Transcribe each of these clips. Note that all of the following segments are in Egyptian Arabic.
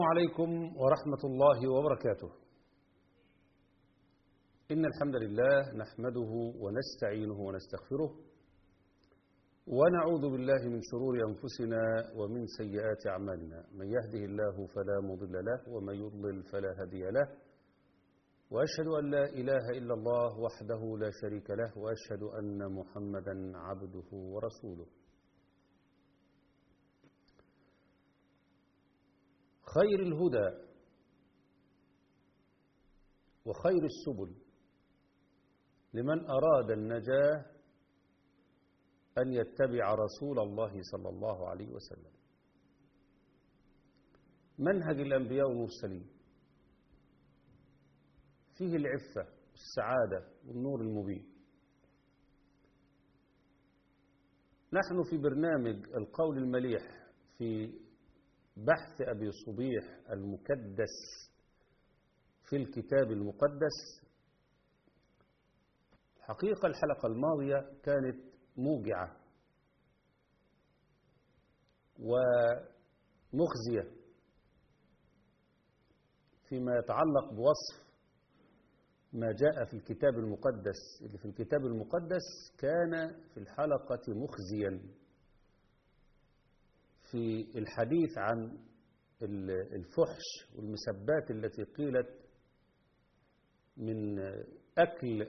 عليكم ورحمة الله وبركاته إن الحمد لله نحمده ونستعينه ونستغفره ونعوذ بالله من شرور أنفسنا ومن سيئات أعمالنا من يهده الله فلا مضل له ومن يضلل فلا هادي له وأشهد أن لا إله إلا الله وحده لا شريك له وأشهد أن محمدا عبده ورسوله خير الهدى وخير السبل لمن أراد النجاة أن يتبع رسول الله صلى الله عليه وسلم منهج الأنبياء والمرسلين فيه العفة والسعادة والنور المبين نحن في برنامج القول المليح في بحث أبي صبيح المكدس في الكتاب المقدس حقيقة الحلقة الماضية كانت موجعة ومخزية فيما يتعلق بوصف ما جاء في الكتاب المقدس اللي في الكتاب المقدس كان في الحلقة مخزيا في الحديث عن الفحش والمسبات التي قيلت من أكل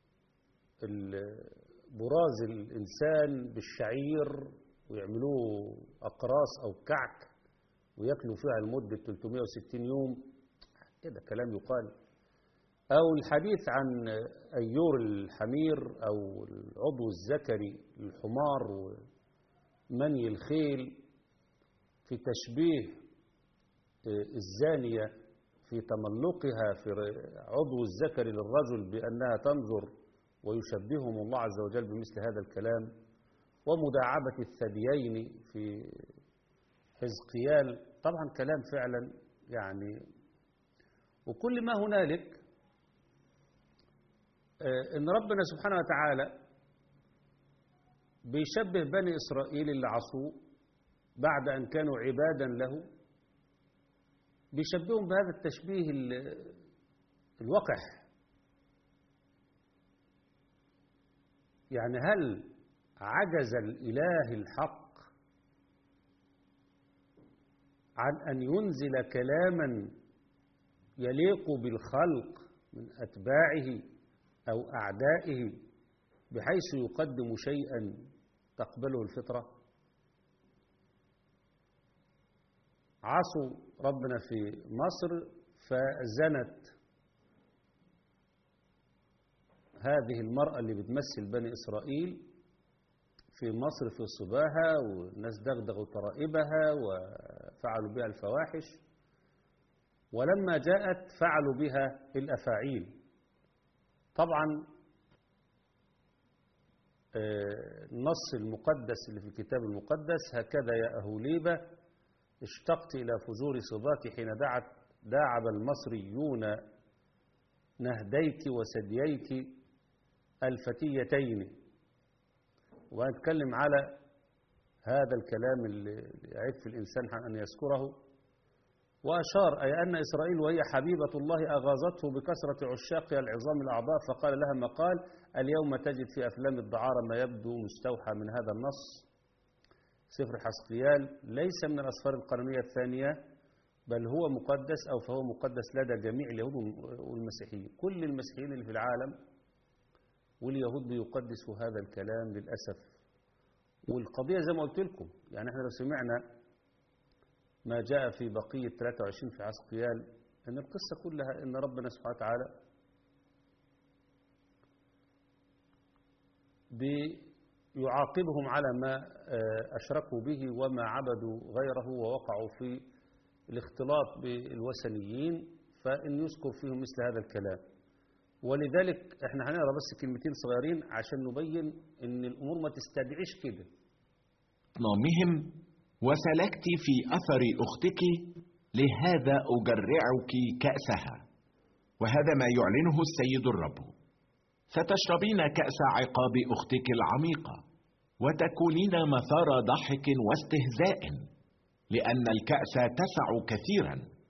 براز الإنسان بالشعير ويعملوه أقراص أو كعك ويأكلوا فيها لمدة 360 يوم كده كلام يقال أو الحديث عن أيور الحمير أو العضو الذكري للحمار ومني الخيل في تشبيه الزانية في تملقها في عضو الذكر للرجل بأنها تنظر ويشبههم الله عز وجل بمثل هذا الكلام ومداعبة الثديين في حزقيال طبعا كلام فعلا يعني وكل ما هنالك ان ربنا سبحانه وتعالى بيشبه بني إسرائيل اللي عصوه بعد أن كانوا عبادا له بيشبههم بهذا التشبيه الوقح يعني هل عجز الإله الحق عن أن ينزل كلاما يليق بالخلق من أتباعه أو أعدائه بحيث يقدم شيئا تقبله الفطره عصوا ربنا في مصر فزنت هذه المرأة اللي بتمثل بني إسرائيل في مصر في صباها والناس دغدغوا طرائبها وفعلوا بها الفواحش ولما جاءت فعلوا بها الأفاعيل طبعا النص المقدس اللي في الكتاب المقدس هكذا يا أهوليبة اشتقت إلى فجور صباك حين دعت داعب المصريون نهديك وسدييك الفتيتين وأتكلم على هذا الكلام اللي يعيب في الإنسان أن يذكره وأشار أي أن إسرائيل وهي حبيبة الله أغاظته بكثرة عشاقها العظام الأعضاء فقال لها ما قال اليوم تجد في أفلام الدعارة ما يبدو مستوحى من هذا النص سفر حسقيال ليس من الأسفار القرنية الثانية بل هو مقدس أو فهو مقدس لدى جميع اليهود والمسيحيين كل المسيحيين اللي في العالم واليهود بيقدسوا هذا الكلام للأسف والقضية زي ما قلت لكم يعني احنا لو سمعنا ما جاء في بقية 23 في حسقيال أن القصة كلها أن ربنا سبحانه وتعالى يعاقبهم على ما أشركوا به وما عبدوا غيره ووقعوا في الاختلاط بالوثنيين فإن يذكر فيهم مثل هذا الكلام ولذلك احنا هنقرا بس كلمتين صغيرين عشان نبين ان الامور ما تستدعيش كده نومهم وسلكت في اثر اختك لهذا اجرعك كاسها وهذا ما يعلنه السيد الرب ستشربين كأس عقاب أختك العميقة وتكونين مثار ضحك واستهزاء لأن الكأس تسع كثيرا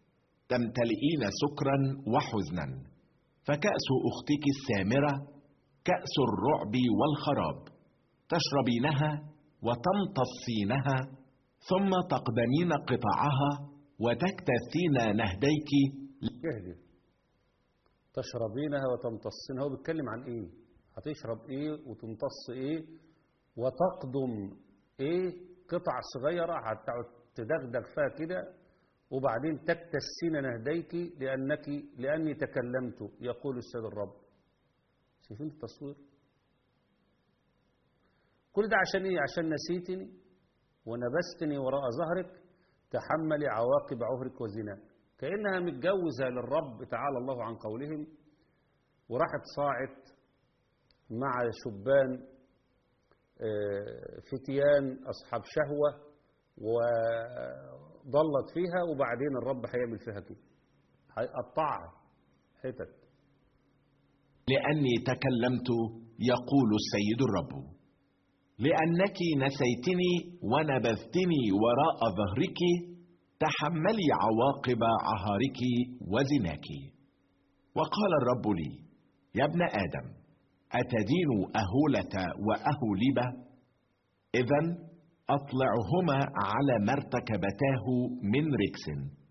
تمتلئين سكرا وحزنا فكأس أختك السامرة كأس الرعب والخراب تشربينها وتمتصينها ثم تقدمين قطعها وتكتثين نهديك اهدي تشربينها وتمتصينها هو بيتكلم عن ايه هتشرب ايه وتمتص ايه وتقدم ايه قطع صغيرة هتقعد تدغدغ فيها كده وبعدين تكتسين نهديك لأنك لأني تكلمت يقول السيد الرب شايفين التصوير كل ده عشان ايه عشان نسيتني ونبستني وراء ظهرك تحملي عواقب عهرك وزناك كأنها متجوزة للرب تعالى الله عن قولهم وراحت صاعت مع شبان فتيان أصحاب شهوة وضلت فيها وبعدين الرب هيعمل فيها كده هيقطعها حتت لأني تكلمت يقول السيد الرب لأنك نسيتني ونبذتني وراء ظهرك تحملي عواقب عهارك وزناك وقال الرب لي يا ابن آدم أتدين أهولة وأهولبة إذا أطلعهما على ما ارتكبتاه من ركس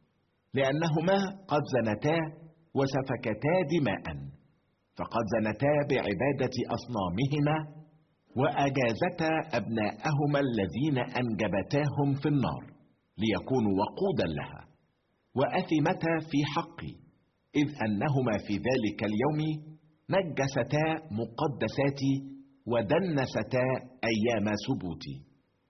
لأنهما قد زنتا وسفكتا دماء فقد زنتا بعبادة أصنامهما وأجازتا أبناءهما الذين أنجبتاهم في النار ليكونوا وقودا لها وأثمتا في حقي إذ أنهما في ذلك اليوم نجستا مقدساتي ودنستا أيام سبوتي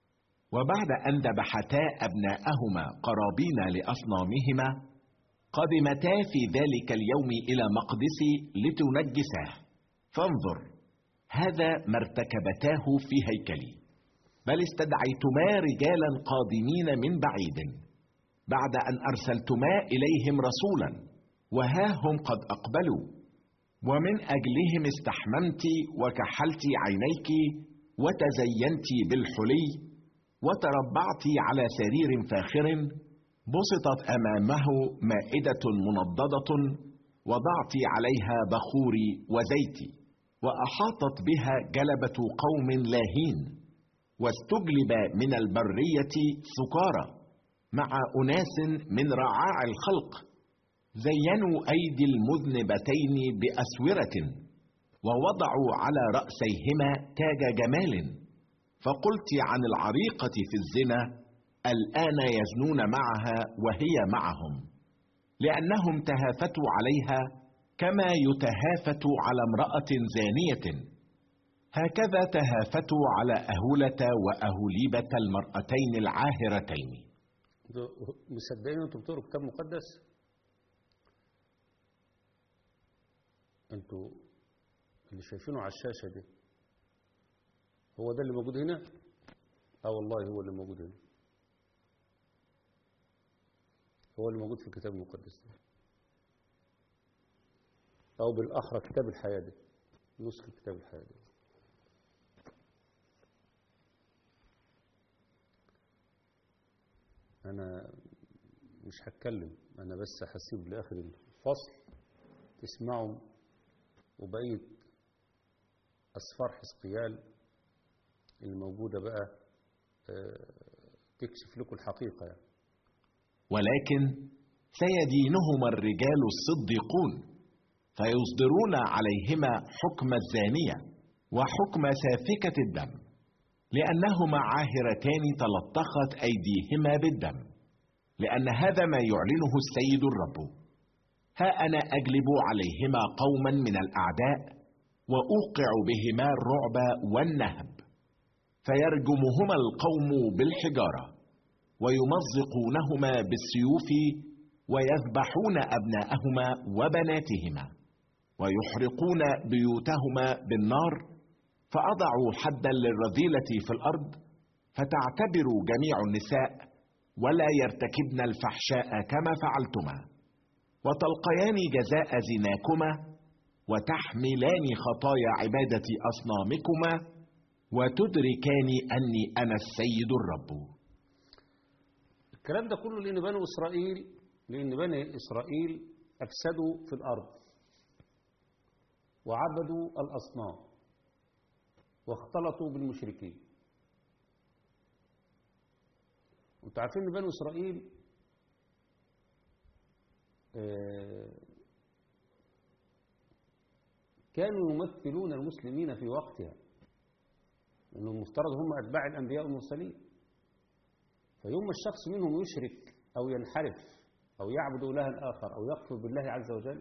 وبعد أن ذبحتا أبناءهما قرابين لأصنامهما قدمتا في ذلك اليوم إلى مقدسي لتنجساه فانظر هذا ما ارتكبتاه في هيكلي بل استدعيتما رجالا قادمين من بعيد بعد أن أرسلتما إليهم رسولا وها هم قد أقبلوا ومن أجلهم استحممت وكحلت عينيك وتزينت بالحلي وتربعت على سرير فاخر بسطت أمامه مائدة منضدة وضعت عليها بخوري وزيتي وأحاطت بها جلبة قوم لاهين واستجلب من البرية سكارى مع أناس من رعاع الخلق زينوا أيدي المذنبتين بأسورة ووضعوا على رأسيهما تاج جمال فقلت عن العريقة في الزنا الآن يزنون معها وهي معهم لأنهم تهافتوا عليها كما يتهافت على امرأة زانية هكذا تهافتوا على أهولة وأهوليبة المرأتين العاهرتين مصدقين انتوا بتقروا كتاب مقدس انتوا اللي شايفينه على الشاشة دي هو ده اللي موجود هنا اه والله هو اللي موجود هنا هو اللي موجود في الكتاب المقدس ده أو بالأحرى كتاب الحياة دي نسخة كتاب الحياة دي أنا مش هتكلم أنا بس هسيب لآخر الفصل تسمعوا وبقية أسفار حسقيال الموجودة بقى تكشف لكم الحقيقة يعني. ولكن سيدينهما الرجال الصديقون فيصدرون عليهما حكم الزانية وحكم سافكة الدم لأنهما عاهرتان تلطخت أيديهما بالدم لأن هذا ما يعلنه السيد الرب ها أنا أجلب عليهما قوما من الأعداء وأوقع بهما الرعب والنهب فيرجمهما القوم بالحجارة ويمزقونهما بالسيوف ويذبحون أبناءهما وبناتهما ويحرقون بيوتهما بالنار فأضعوا حدا للرذيلة في الأرض فتعتبر جميع النساء ولا يرتكبن الفحشاء كما فعلتما وتلقيان جزاء زناكما وتحملان خطايا عبادة أصنامكما وتدركان أني أنا السيد الرب الكلام ده كله لأن بنو إسرائيل لأن بني إسرائيل أفسدوا في الأرض وعبدوا الأصنام واختلطوا بالمشركين وانتوا عارفين ان بني إسرائيل آه، كانوا يمثلون المسلمين في وقتها لأنه المفترض هم أتباع الأنبياء والمرسلين فيوم ما الشخص منهم يشرك أو ينحرف أو يعبد إلها آخر أو يكفر بالله عز وجل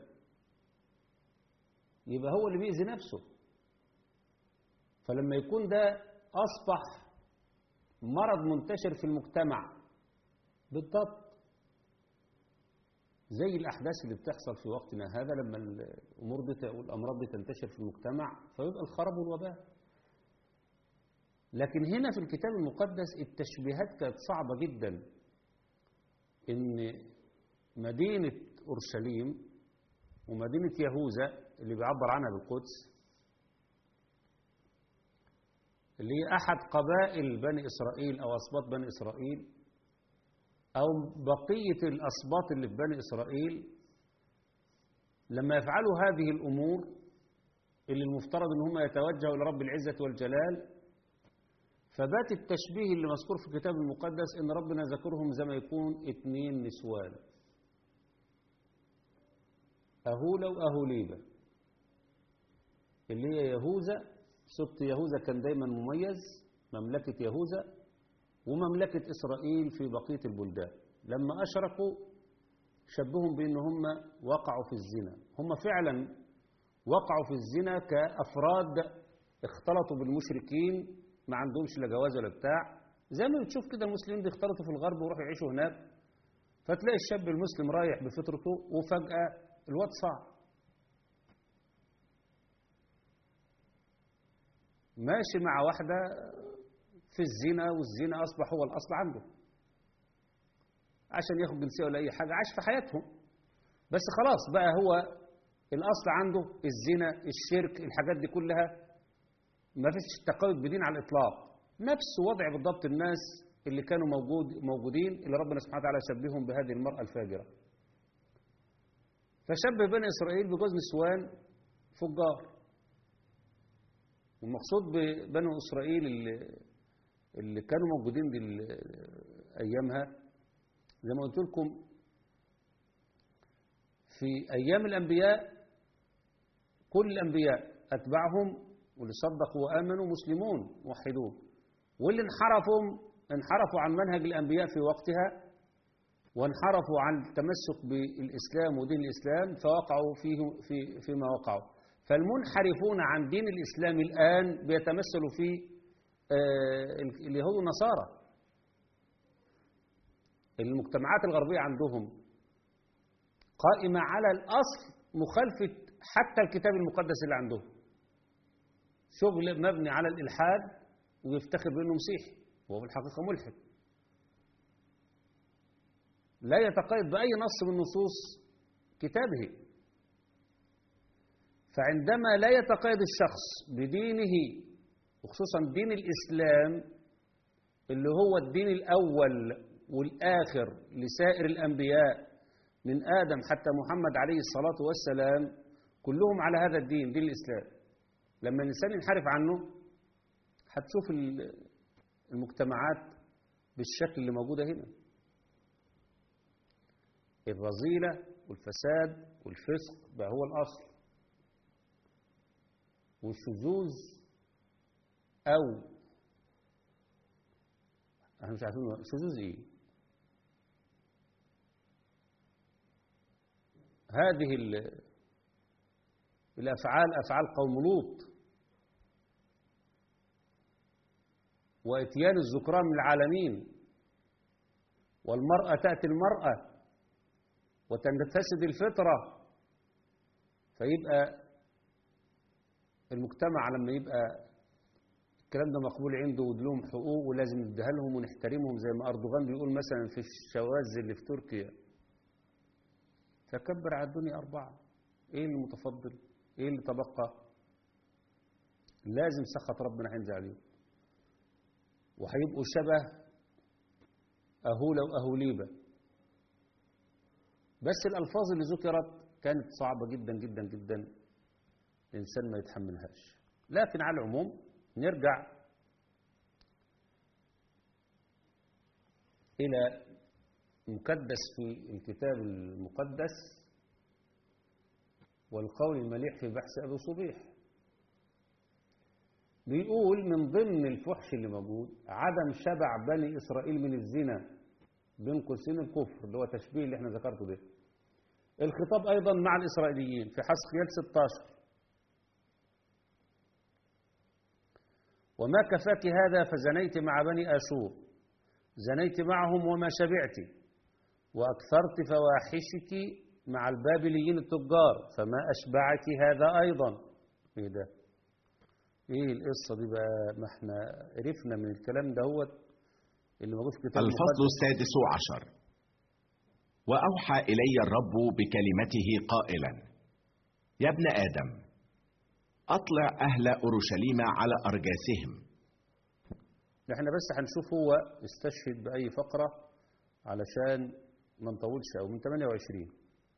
يبقى هو اللي بيأذي نفسه فلما يكون ده أصبح مرض منتشر في المجتمع بالضبط زي الأحداث اللي بتحصل في وقتنا هذا لما الأمور دي والأمراض دي تنتشر في المجتمع فيبقى الخراب والوباء لكن هنا في الكتاب المقدس التشبيهات كانت صعبة جدا إن مدينة أورشليم ومدينة يهوذا اللي بيعبر عنها بالقدس اللي هي أحد قبائل بني إسرائيل أو أسباط بني إسرائيل أو بقية الأسباط اللي في بني إسرائيل لما يفعلوا هذه الأمور اللي المفترض أن هم يتوجهوا لرب العزة والجلال فبات التشبيه اللي مذكور في الكتاب المقدس ان ربنا ذكرهم زي ما يكون اتنين نسوان أهولة وأهوليبة اللي هي يهوذا سبط يهوذا كان دايما مميز مملكة يهوذا ومملكة إسرائيل في بقية البلدان لما أشركوا شبههم بأن هم وقعوا في الزنا هم فعلا وقعوا في الزنا كأفراد اختلطوا بالمشركين ما عندهمش لا جواز ولا بتاع زي ما بتشوف كده المسلمين بيختلطوا في الغرب ويروحوا يعيشوا هناك فتلاقي الشاب المسلم رايح بفطرته وفجأة الواد صعب ماشي مع واحدة في الزنا والزنا أصبح هو الأصل عنده عشان ياخد جنسية ولا أي حاجة عاش في حياتهم بس خلاص بقى هو الأصل عنده الزنا الشرك الحاجات دي كلها ما فيش تقيد بدين على الإطلاق نفس وضع بالضبط الناس اللي كانوا موجود موجودين اللي ربنا سبحانه وتعالى شبههم بهذه المرأة الفاجرة فشبه بني إسرائيل بجوز نسوان فجار والمقصود ببني إسرائيل اللي, اللي كانوا موجودين دي أيامها زي ما قلت لكم في أيام الأنبياء كل الأنبياء أتبعهم واللي صدقوا وآمنوا مسلمون موحدون واللي انحرفوا انحرفوا عن منهج الأنبياء في وقتها وانحرفوا عن التمسك بالإسلام ودين الإسلام فوقعوا فيه في فيما وقعوا فالمنحرفون عن دين الإسلام الآن بيتمثلوا في اليهود والنصارى المجتمعات الغربية عندهم قائمة على الأصل مخالفة حتى الكتاب المقدس اللي عندهم شغل مبني على الإلحاد ويفتخر بأنه مسيحي وهو في الحقيقة ملحد لا يتقيد بأي نص من نصوص كتابه فعندما لا يتقيد الشخص بدينه وخصوصا دين الإسلام اللي هو الدين الأول والآخر لسائر الأنبياء من آدم حتى محمد عليه الصلاة والسلام كلهم على هذا الدين دين الإسلام لما الإنسان ينحرف عنه هتشوف المجتمعات بالشكل اللي موجودة هنا الرذيلة والفساد والفسق بقى هو الأصل والشذوذ أو احنا مش عارفين شذوذ ايه هذه الأفعال أفعال قوم لوط وإتيان الذكران من العالمين والمرأة تأتي المرأة وتنفسد الفطرة فيبقى المجتمع لما يبقى الكلام ده مقبول عنده ولهم حقوق ولازم نديها لهم ونحترمهم زي ما أردوغان بيقول مثلا في الشواذ اللي في تركيا فكبر على الدنيا أربعة إيه اللي متفضل إيه اللي تبقى لازم سخط ربنا هينزل عليهم وهيبقوا شبه أهولة وأهوليبة بس الألفاظ اللي ذكرت كانت صعبة جدا جدا جدا الإنسان ما يتحملهاش لكن على العموم نرجع إلى مكدس في الكتاب المقدس والقول المليح في بحث أبي صبيح بيقول من ضمن الفحش اللي موجود عدم شبع بني إسرائيل من الزنا بين قوسين الكفر اللي هو تشبيه اللي احنا ذكرته ده الخطاب أيضا مع الإسرائيليين في حسقيال 16 وما كفاك هذا فزنيت مع بني آشور زنيت معهم وما شبعت وأكثرت فواحشك مع البابليين التجار فما أشبعك هذا أيضا إيه ده إيه القصة دي بقى ما احنا عرفنا من الكلام دهوت اللي موجود في كتاب الفصل السادس عشر وأوحى إلي الرب بكلمته قائلا يا ابن آدم أطلع أهل أورشليم على أرجاسهم احنا بس هنشوف هو استشهد بأي فقرة علشان ما نطولش أو من 28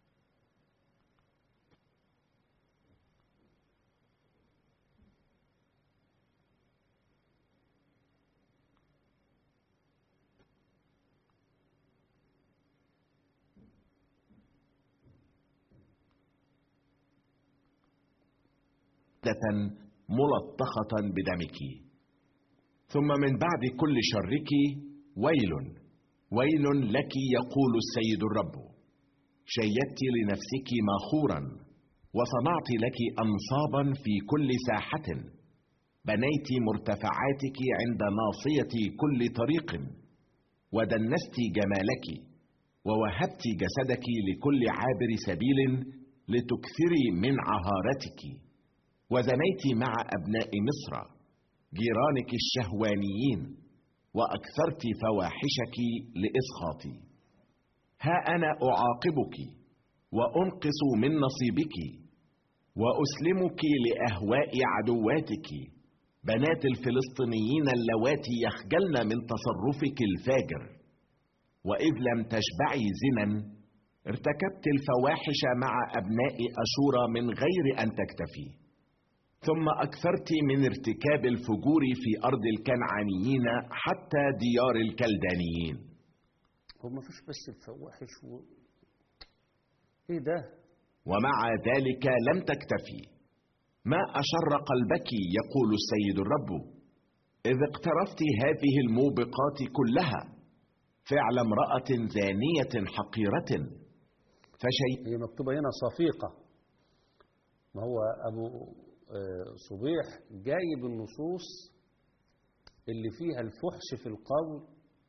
مادة ملطخة بدمك ثم من بعد كل شرك ويل ويل لك يقول السيد الرب شيدت لنفسك ماخورا وصنعت لك أنصابا في كل ساحة بنيت مرتفعاتك عند ناصية كل طريق ودنست جمالك ووهبت جسدك لكل عابر سبيل لتكثري من عهارتك وزنيت مع أبناء مصر جيرانك الشهوانيين وأكثرت فواحشك لإسخاطي ها أنا أعاقبك وأنقص من نصيبك وأسلمك لأهواء عدواتك بنات الفلسطينيين اللواتي يخجلن من تصرفك الفاجر وإذ لم تشبعي زنا ارتكبت الفواحش مع أبناء أشور من غير أن تكتفي ثم أكثرت من ارتكاب الفجور في أرض الكنعانيين حتى ديار الكلدانيين هو ما فيش بس الفواحش و... ايه ده ومع ذلك لم تكتفي ما أشر قلبك يقول السيد الرب إذ اقترفت هذه الموبقات كلها فعل امرأة زانية حقيرة فشيء هي مكتوبة هنا صفيقة ما هو أبو صبيح جايب النصوص اللي فيها الفحش في القول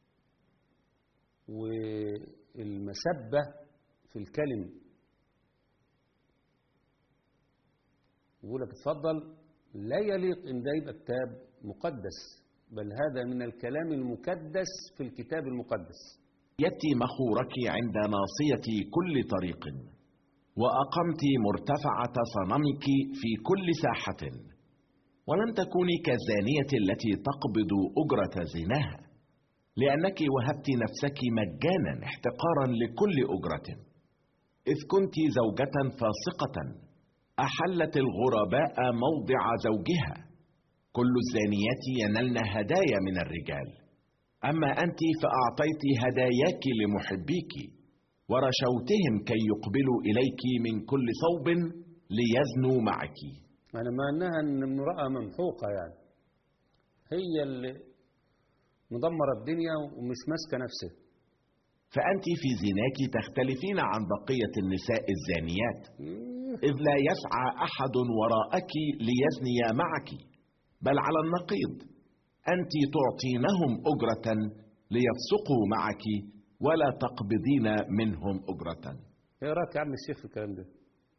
والمسبة في الكلم يقول لك اتفضل لا يليق ان ده يبقى كتاب مقدس بل هذا من الكلام المكدس في الكتاب المقدس يأتي مخورك عند ناصية كل طريق وأقمت مرتفعة صنمك في كل ساحة ولن تكوني كالزانية التي تقبض أجرة زناها لأنك وهبت نفسك مجانا احتقارا لكل أجرة إذ كنت زوجة فاسقة أحلت الغرباء موضع زوجها كل الزانيات ينلن هدايا من الرجال أما أنت فأعطيت هداياك لمحبيك ورشوتهم كي يقبلوا إليك من كل صوب ليزنوا معك يعني مع انها ان امرأة ممحوقة يعني هي اللي مدمرة الدنيا ومش ماسكة نفسها فأنت في زناك تختلفين عن بقية النساء الزانيات إذ لا يسعى أحد وراءك ليزني معك بل على النقيض أنت تعطينهم أجرة ليفسقوا معك ولا تقبضين منهم أجرة ايه رايك يا عم الشيخ في الكلام ده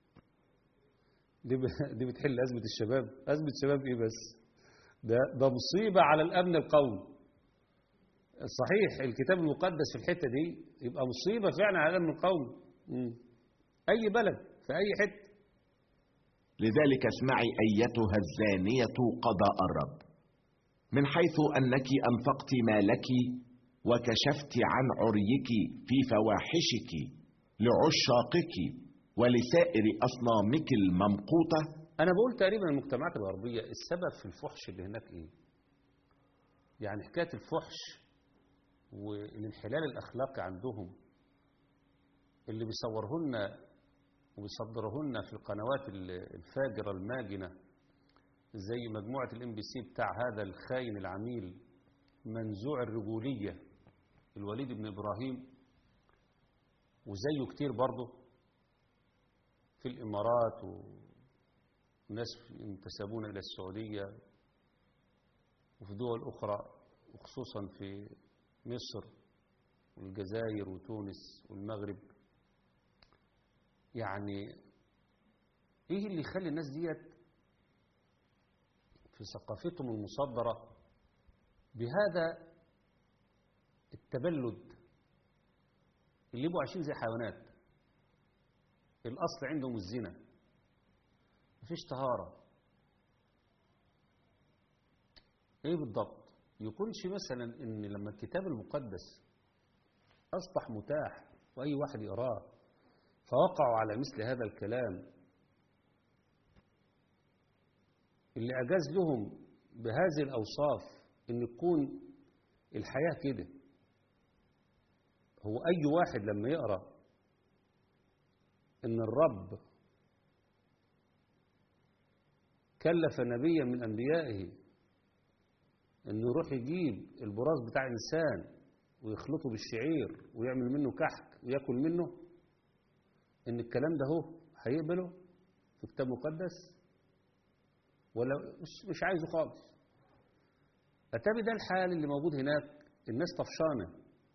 دي ب... دي بتحل ازمه الشباب ازمه الشباب ايه بس ده ده مصيبه على الامن القومي صحيح الكتاب المقدس في الحته دي يبقى مصيبه فعلا على الامن القومي مم. اي بلد في اي حته لذلك اسمعي أيتها الزانية قضاء الرب من حيث أنك أنفقت مالك وكشفت عن عريك في فواحشك لعشاقك ولسائر أصنامك الممقوتة أنا بقول تقريبا المجتمعات الغربية السبب في الفحش اللي هناك إيه؟ يعني حكاية الفحش والانحلال الأخلاقي عندهم اللي بيصورهن وبيصدرهن في القنوات الفاجرة الماجنة زي مجموعة الام بي سي بتاع هذا الخاين العميل منزوع الرجولية الوليد بن إبراهيم وزيه كتير برضه في الإمارات وناس ينتسبون إلى السعودية وفي دول أخرى وخصوصا في مصر والجزائر وتونس والمغرب يعني ايه اللي يخلي الناس ديت في ثقافتهم المصدرة بهذا التبلد اللي يبقوا عايشين زي حيوانات الأصل عندهم الزنا مفيش طهارة ايه بالضبط يكونش مثلا ان لما الكتاب المقدس اصبح متاح واي واحد يقراه فوقعوا على مثل هذا الكلام اللي اجاز لهم بهذه الاوصاف ان تكون الحياه كده هو اي واحد لما يقرا ان الرب كلف نبيا من انبيائه انه يروح يجيب البراز بتاع انسان ويخلطه بالشعير ويعمل منه كحك وياكل منه ان الكلام ده هو هيقبله في كتاب مقدس ولا مش, مش عايزه خالص اتابي ده الحال اللي موجود هناك الناس طفشانه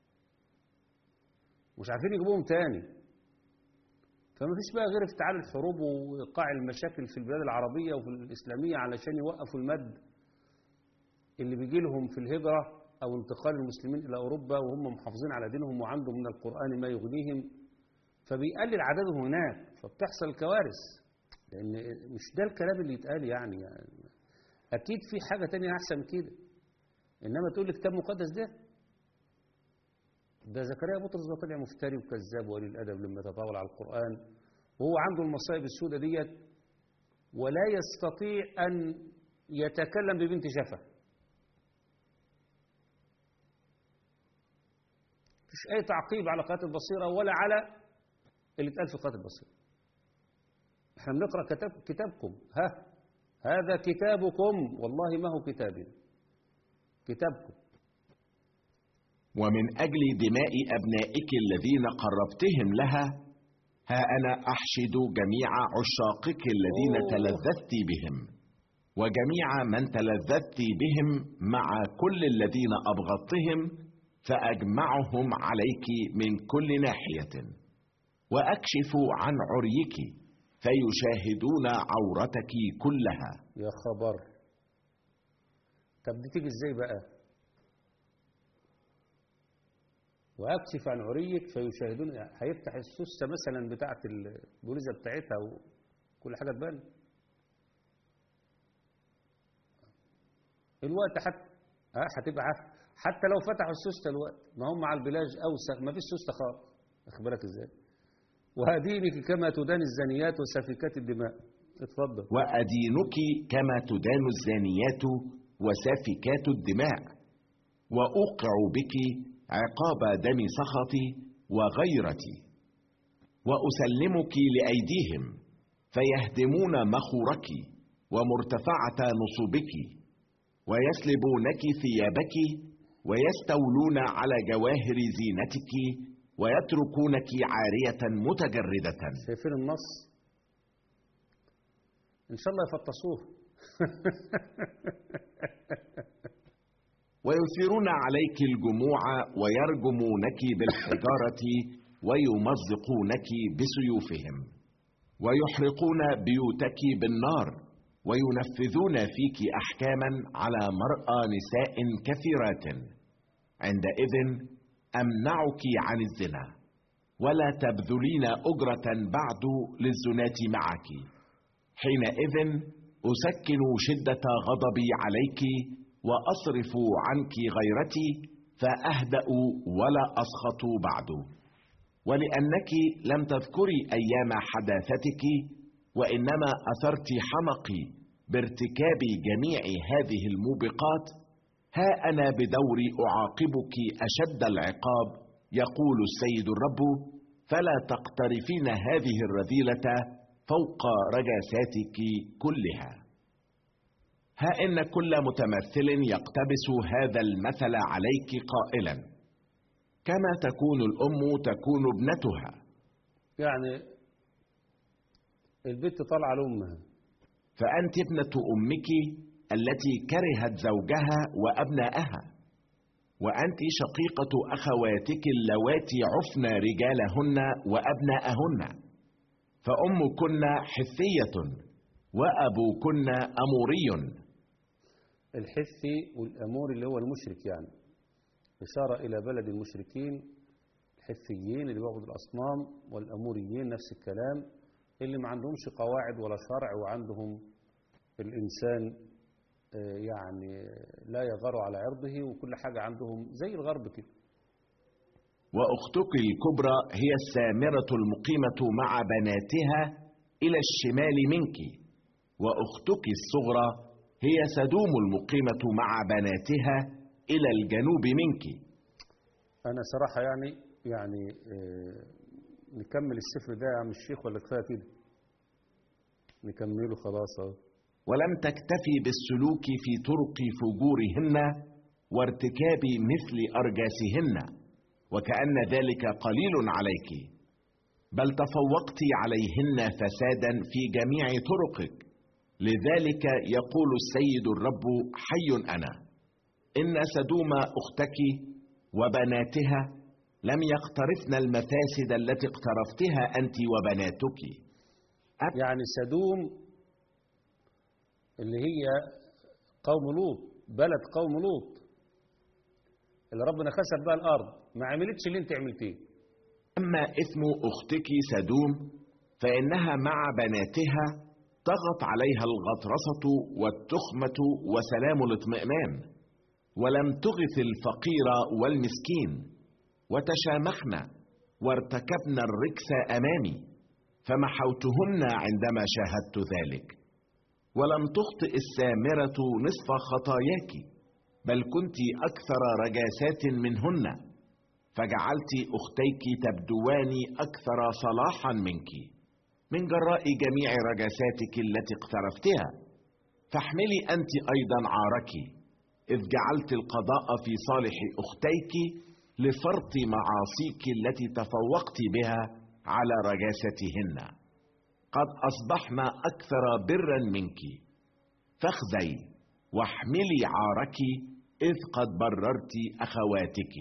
مش عارفين يجيبوهم تاني فما فيش بقى غير افتعال الحروب وايقاع المشاكل في البلاد العربيه وفي الاسلاميه علشان يوقفوا المد اللي بيجي لهم في الهجرة أو انتقال المسلمين إلى أوروبا وهم محافظين على دينهم وعندهم من القرآن ما يغنيهم فبيقلل عددهم هناك فبتحصل كوارث لأن مش ده الكلام اللي يتقال يعني, يعني أكيد في حاجة تانية أحسن من كده إنما تقول لي كتاب مقدس ده ده زكريا بطرس ده طلع مفتري وكذاب وقليل الأدب لما تطاول على القرآن وهو عنده المصائب السوداء ديت ولا يستطيع أن يتكلم ببنت شفه مفيش أي تعقيب على قناة البصيرة ولا على اللي اتقال في قناة البصيرة احنا بنقرأ كتاب كتابكم ها هذا كتابكم والله ما هو كتابي كتابكم ومن أجل دماء أبنائك الذين قربتهم لها ها أنا أحشد جميع عشاقك الذين أوه. تلذذت بهم وجميع من تلذذت بهم مع كل الذين أبغضتهم فأجمعهم عليك من كل ناحية وأكشف عن عريك فيشاهدون عورتك كلها يا خبر طب دي تيجي ازاي بقى واكشف عن عريك فيشاهدون هيفتح السوسه مثلا بتاعه البوليزه بتاعتها وكل حاجه تبان الوقت حتى ها هتبقى عارف حتى لو فتحوا السوسته الوقت ما هم على البلاج اوسخ ما فيش سوسته خالص اخبرك ازاي وهدينك كما تدان الزانيات وسفكات الدماء اتفضل وأدينك كما تدان الزانيات وسافكات الدماء وأوقع بك عقاب دم سخطي وغيرتي وأسلمك لأيديهم فيهدمون مخورك ومرتفعة نصوبك ويسلبونك ثيابك ويستولون على جواهر زينتك ويتركونك عارية متجردة شايفين النص ان شاء الله يفطسوه ويثيرون عليك الجموع ويرجمونك بالحجارة ويمزقونك بسيوفهم ويحرقون بيوتك بالنار وينفذون فيك أحكاما على مرأى نساء كثيرات عندئذ أمنعك عن الزنا ولا تبذلين أجرة بعد للزناة معك حينئذ أسكن شدة غضبي عليك وأصرف عنك غيرتي فأهدأ ولا أسخط بعد ولأنك لم تذكري أيام حداثتك وإنما أثرت حمقي بارتكاب جميع هذه الموبقات ها أنا بدوري أعاقبك أشد العقاب يقول السيد الرب فلا تقترفين هذه الرذيلة فوق رجاساتك كلها ها إن كل متمثل يقتبس هذا المثل عليك قائلا كما تكون الأم تكون ابنتها يعني البنت طالعة لأمها فأنت ابنة أمك التي كرهت زوجها وأبناءها وأنت شقيقة أخواتك اللواتي عفن رجالهن وأبناءهن فأمكن حثية وأبوكن أموري الحثي والأمور اللي هو المشرك يعني إشارة إلى بلد المشركين الحثيين اللي بيعبدوا الأصنام والأموريين نفس الكلام اللي ما عندهمش قواعد ولا شرع وعندهم الإنسان آه، يعني لا يغار على عرضه وكل حاجة عندهم زي الغرب كده وأختك الكبرى هي السامرة المقيمة مع بناتها إلى الشمال منك وأختك الصغرى هي سدوم المقيمة مع بناتها إلى الجنوب منك أنا صراحة يعني يعني آه، نكمل السفر ده يا عم الشيخ ولا كفاية كده نكمله خلاص اهو ولم تكتفي بالسلوك في طرق فجورهن وارتكاب مثل أرجاسهن وكأن ذلك قليل عليك بل تفوقت عليهن فسادا في جميع طرقك لذلك يقول السيد الرب حي أنا إن سدوم أختك وبناتها لم يقترفن المفاسد التي اقترفتها أنت وبناتك أب- يعني سدوم اللي هي قوم لوط بلد قوم لوط اللي ربنا خسف بها الأرض ما عملتش اللي انت عملتيه أما إثم أختك سدوم فإنها مع بناتها طغت عليها الغطرسة والتخمة وسلام الاطمئنان ولم تغث الفقير والمسكين وتشامخن وارتكبن الركس أمامي فمحوتهن عندما شاهدت ذلك ولم تخطئ السامرة نصف خطاياك بل كنت أكثر رجاسات منهن فجعلت أختيك تبدوان أكثر صلاحا منك من جراء جميع رجساتك التي اقترفتها فاحملي أنت أيضا عارك إذ جعلت القضاء في صالح أختيك لفرط معاصيك التي تفوقت بها على رجاستهن قد أصبحن أكثر برا منك فاخزي واحملي عارك إذ قد بررت أخواتك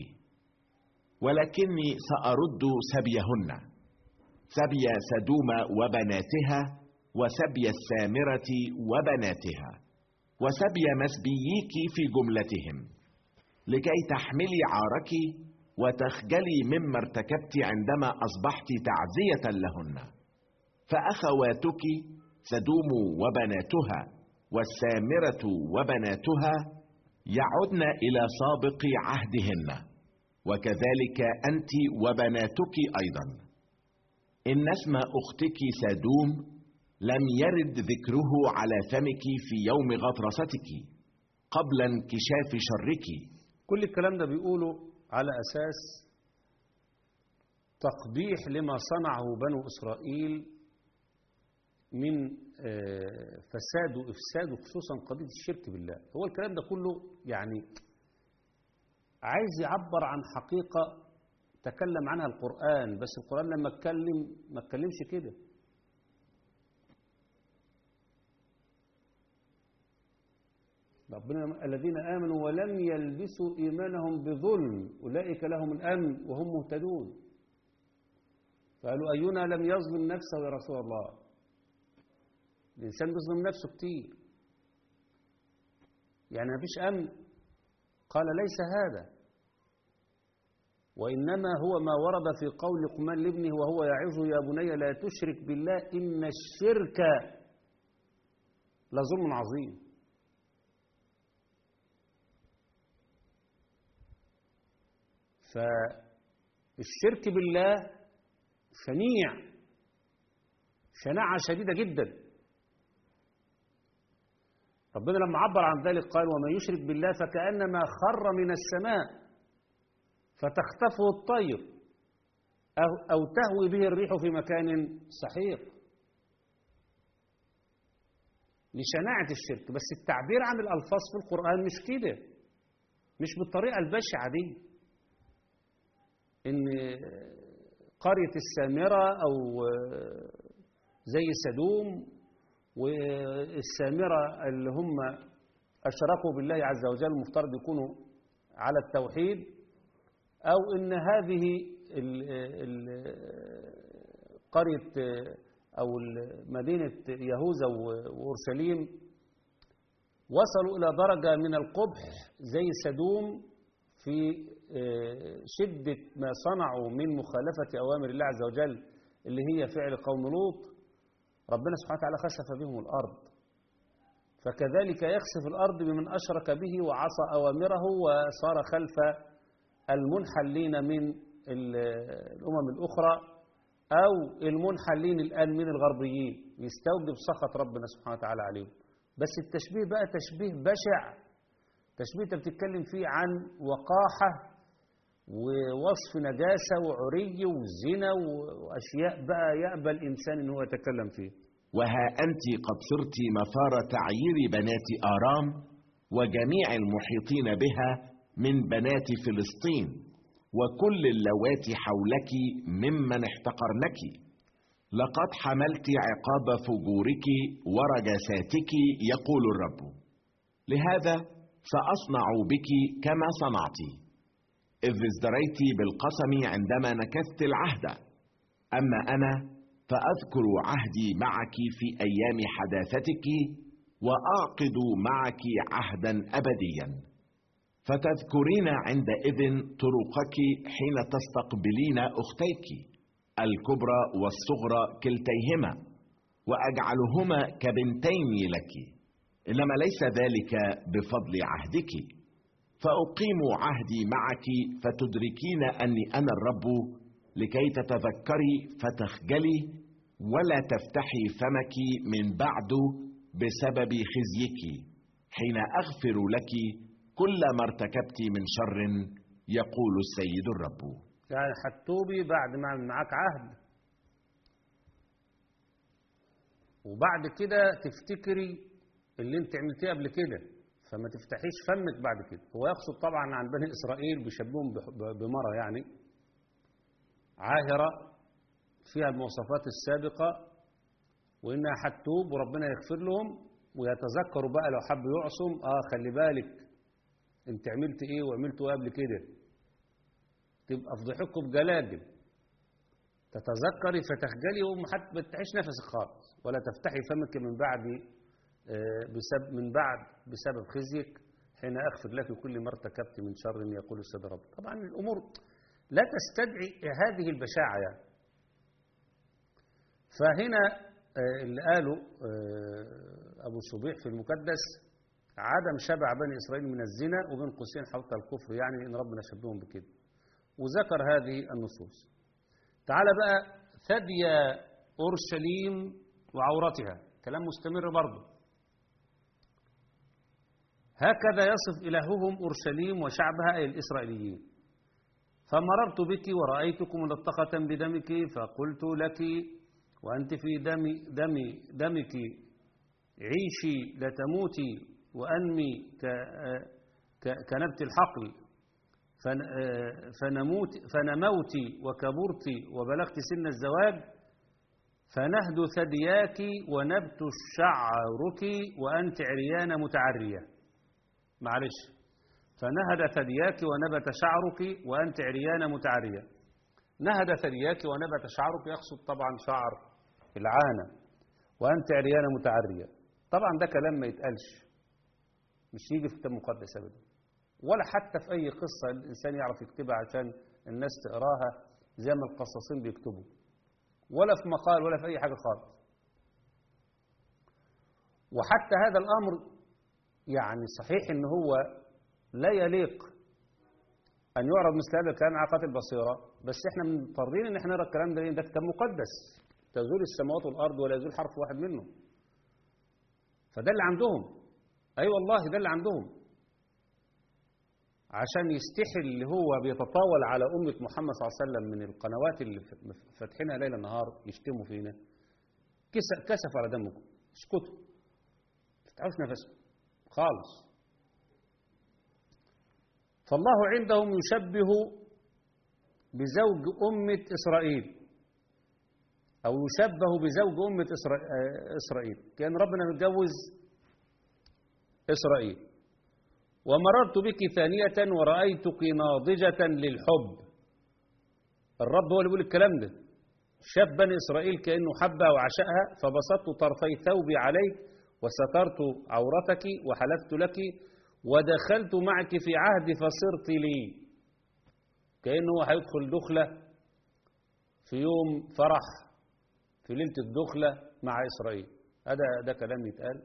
ولكني سأرد سبيهن سبي سدوم وبناتها وسبي السامرة وبناتها وسبي مسبييك في جملتهم لكي تحملي عارك وتخجلي مما ارتكبت عندما أصبحت تعزية لهن فأخواتك سدوم وبناتها والسامرة وبناتها يعدن إلى سابق عهدهن وكذلك أنت وبناتك أيضا إن اسم أختك سدوم لم يرد ذكره على فمك في يوم غطرستك قبل انكشاف شرك كل الكلام ده بيقوله على أساس تقبيح لما صنعه بنو إسرائيل من آه، فساد وإفساد خصوصا قضية الشرك بالله هو الكلام ده كله يعني عايز يعبر عن حقيقة تكلم عنها القرآن بس القرآن لما اتكلم ما اتكلمش كده ربنا الذين آمنوا ولم يلبسوا إيمانهم بظلم أولئك لهم الأمن وهم مهتدون فقالوا أينا لم يظلم نفسه يا رسول الله الإنسان بيظلم نفسه كتير يعني ما فيش أمن قال ليس هذا وإنما هو ما ورد في قول لقمان لابنه وهو يعظه يا بني لا تشرك بالله إن الشرك لظلم عظيم فالشرك بالله شنيع شناعة شديدة جدا ربنا لما عبر عن ذلك قال ومن يشرك بالله فكأنما خر من السماء فتخطفه الطير أو, أو تهوي به الريح في مكان سحيق لشناعة الشرك بس التعبير عن الألفاظ في القرآن مش كده مش بالطريقة البشعة دي إن قرية السامرة أو زي سدوم والسامرة اللي هم أشركوا بالله عز وجل المفترض يكونوا على التوحيد أو إن هذه ال ال قرية أو مدينة يهوذا وأورشليم وصلوا إلى درجة من القبح زي سدوم في شدة ما صنعوا من مخالفة أوامر الله عز وجل اللي هي فعل قوم لوط ربنا سبحانه وتعالى خسف بهم الأرض فكذلك يخسف الأرض بمن أشرك به وعصى أوامره وصار خلف المنحلين من الأمم الأخرى أو المنحلين الآن من الغربيين يستوجب سخط ربنا سبحانه وتعالى عليهم بس التشبيه بقى تشبيه بشع تشبيه انت بتتكلم فيه عن وقاحة ووصف نجاسة وعري وزنا وأشياء بقى يأبى الإنسان إن هو يتكلم فيه وها أنت قد صرت مفار تعيير بنات آرام وجميع المحيطين بها من بنات فلسطين وكل اللواتي حولك ممن احتقرنك لقد حملت عقاب فجورك ورجساتك يقول الرب لهذا سأصنع بك كما صنعت إذ ازدريت بالقسم عندما نكثت العهد أما أنا فأذكر عهدي معك في أيام حداثتك وأعقد معك عهدا أبديا فتذكرين عندئذ طرقك حين تستقبلين أختيك الكبرى والصغرى كلتيهما وأجعلهما كبنتين لك إنما ليس ذلك بفضل عهدك فأقيم عهدي معك فتدركين أني أنا الرب لكي تتذكري فتخجلي ولا تفتحي فمك من بعد بسبب خزيك حين أغفر لك كل ما ارتكبت من شر يقول السيد الرب يعني حتوبي بعد ما معاك عهد وبعد كده تفتكري اللي انت عملتيه قبل كده فما تفتحيش فمك بعد كده هو يقصد طبعا عن بني إسرائيل بيشبههم بمرة يعني عاهرة فيها المواصفات السابقة وإنها حتوب وربنا يغفر لهم ويتذكروا بقى لو حب يعصم اه خلي بالك انت عملت ايه وعملت ايه قبل كده تبقى فضحكوا بجلاجل تتذكري فتخجلي وما تفتحيش نفسك خالص ولا تفتحي فمك من بعد بسبب من بعد بسبب خزيك حين اغفر لك كل ما ارتكبت من شر يقول السيد رب طبعا الامور لا تستدعي هذه البشاعه يعني فهنا اللي قاله ابو الصبيح في المكدس عدم شبع بني إسرائيل من الزنا وبين قوسين حوت الكفر يعني إن ربنا شبههم بكده وذكر هذه النصوص تعال بقى ثدي أورشليم وعورتها كلام مستمر برضه هكذا يصف إلههم أورشليم وشعبها أي الإسرائيليين فمررت بك ورأيتكم ملطخة بدمك فقلت لك وأنت في دم دم دمك عيشي لتموتي وأنمي كنبت الحقل فنموت فنموت وكبرت وبلغت سن الزواج فنهد ثدياك ونبت شعرك وأنت عريان متعرية معلش فنهد ثدياك ونبت شعرك وأنت عريان متعرية نهد ثدياك ونبت شعرك يقصد طبعا شعر العانة وأنت عريان متعرية طبعا ده كلام ما يتقالش مش يجي في الكتاب المقدس ابدا ولا حتى في اي قصه الانسان يعرف يكتبها عشان الناس تقراها زي ما القصاصين بيكتبوا ولا في مقال ولا في اي حاجه خالص وحتى هذا الامر يعني صحيح ان هو لا يليق أن يعرض مثل هذا الكلام على قاتل البصيرة بس احنا مضطرين ان احنا نرى الكلام ده لأن ده كتاب مقدس تزول السماوات والأرض ولا يزول حرف واحد منه فده اللي عندهم أي أيوة والله ده اللي عندهم عشان يستحي اللي هو بيتطاول على أمة محمد صلى الله عليه وسلم من القنوات اللي فاتحينها ليل نهار يشتموا فينا كسف على دمكم اسكتوا ما تفتحوش نفسكم خالص فالله عندهم يشبه بزوج أمة إسرائيل أو يشبه بزوج أمة إسرائيل كان ربنا متجوز إسرائيل ومررت بك ثانية ورأيتك ناضجة للحب الرب هو اللي بيقول الكلام ده شاف بني إسرائيل كأنه حبها وعشقها فبسطت طرفي ثوبي عليك وسترت عورتك وحلفت لك ودخلت معك في عهد فصرت لي كأنه هو هيدخل دخلة في يوم فرح في ليلة الدخلة مع إسرائيل هذا ده كلام يتقال